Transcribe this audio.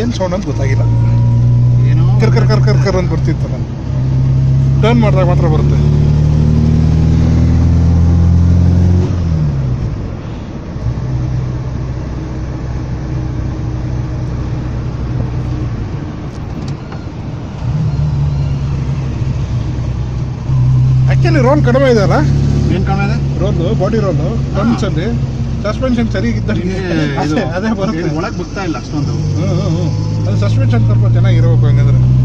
ಏನು ಸೌಂಡ್ ಅಂತ ಗೊತ್ತಾಗಿಲ್ಲ ಏನೋ ಕರ್ ಕರ್ ಕರ್ ಕರ್ ಕರ್ ಅಂತ ಬರ್ತಿತ್ತಲ್ಲ ಟರ್ನ್ ಮಾಡಿದಾಗ ಮಾತ್ರ ಬರುತ್ತೆ ಆ್ಯಕ್ಚುಲಿ ರೋಲ್ ಕಡಿಮೆ ಇದೆ ಅಲ್ಲ ಏನ್ ಕಾಣ ಇದೆ ರೋಲು ಬಾಡಿ ರೋಲು ಟರ್ನ್ಸಲ್ಲಿ ಸಸ್ಪೆನ್ಷನ್ ಸರಿಗಿದ್ದಲ್ಲಿ ಹಿಂಗೆ ಇದು ಅದೇ ಅದೇ ಬರುತ್ತೆ ಒಳಗೆ ಬರ್ತಾ ಇಲ್ಲ ಅಷ್ಟೊಂದು ಹ್ಞೂ ಹ್ಞೂ ಹ್ಞೂ ಅದು ಸಸ್ಪೆನ್ಷನ್ ಸ್ವಲ್ಪ ಚೆನ್ನಾಗಿರ್ಬೇಕು ಹಂಗಂದ್ರೆ